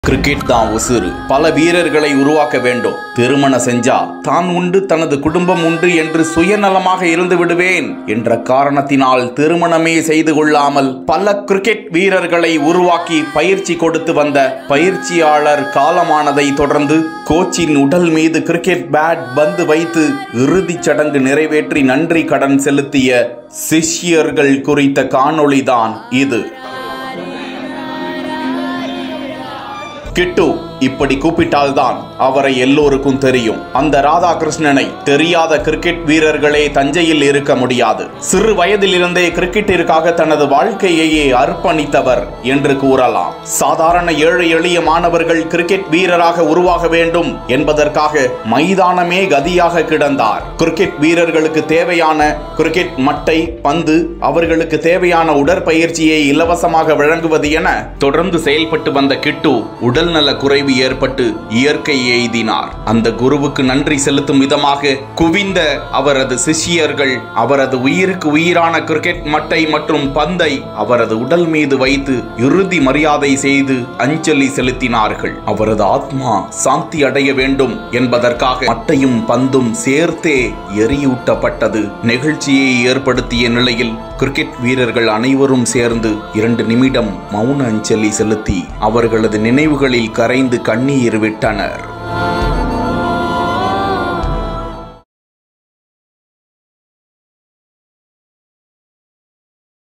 cricket தான் உசுறு பல வீரர்களை உருவாக்க வேண்டும் திருமணம் செஞ்சா தான் உண்டு தனது குடும்பம் உண்டு என்று சுயநலமாக இருந்து விடுவேன் என்ற காரணத்தினால் திருமணமே செய்து கொள்ளாமல் பல கிரிக்கெட் வீரர்களை உருவாக்கி பயிற்சி கொடுத்து வந்த பயிற்சியாளர் காலமானதை தொடர்ந்து கோச்சின் உடல் மீது கிரிக்கெட் பேட் பந்து வைத்து இறுதிச் சடங்கு நிறைவேற்றி நன்றி கடன் செலுத்திய சிஷ்யர்கள் குறித்த காணொளிதான் இது கிட்டு இப்படி கூப்பிட்டால்தான் அவரை எல்லோருக்கும் தெரியும் அந்த ராதாகிருஷ்ணனை தெரியாத கிரிக்கெட் வீரர்களே தஞ்சையில் இருக்க முடியாது சிறு வயதிலிருந்தே கிரிக்கெட்டிற்காக தனது வாழ்க்கையையே அர்ப்பணித்தவர் என்று கூறலாம் சாதாரண ஏழை எளிய மாணவர்கள் கிரிக்கெட் வீரராக உருவாக வேண்டும் என்பதற்காக மைதானமே கதியாக கிடந்தார் கிரிக்கெட் வீரர்களுக்கு தேவையான கிரிக்கெட் மட்டை பந்து அவர்களுக்கு தேவையான உடற்பயிற்சியை இலவசமாக வழங்குவது என தொடர்ந்து செயல்பட்டு வந்த கிட்டு உடல்நல குறைவு ஏற்பட்டு இயற்கை எய்தினார் அந்த குருவுக்கு நன்றி செலுத்தும் விதமாக குவிந்த அவரது சிஷ்யர்கள் அவரது உயிருக்கு உயிரான கிரிக்கெட் மட்டை மற்றும் பந்தை அவரது உடல் மீது வைத்து இறுதி மரியாதை செய்து அஞ்சலி செலுத்தினார்கள் அவரது ஆத்மா சாந்தி அடைய வேண்டும் என்பதற்காக மட்டையும் பந்தும் சேர்த்தே எரியூட்டப்பட்டது நிகழ்ச்சியை ஏற்படுத்திய நிலையில் கிரிக்கெட் வீரர்கள் அனைவரும் சேர்ந்து இரண்டு நிமிடம் மௌன அஞ்சலி செலுத்தி அவர்களது நினைவுகளில் கரைந்து கண்ணீர் விட்டனர்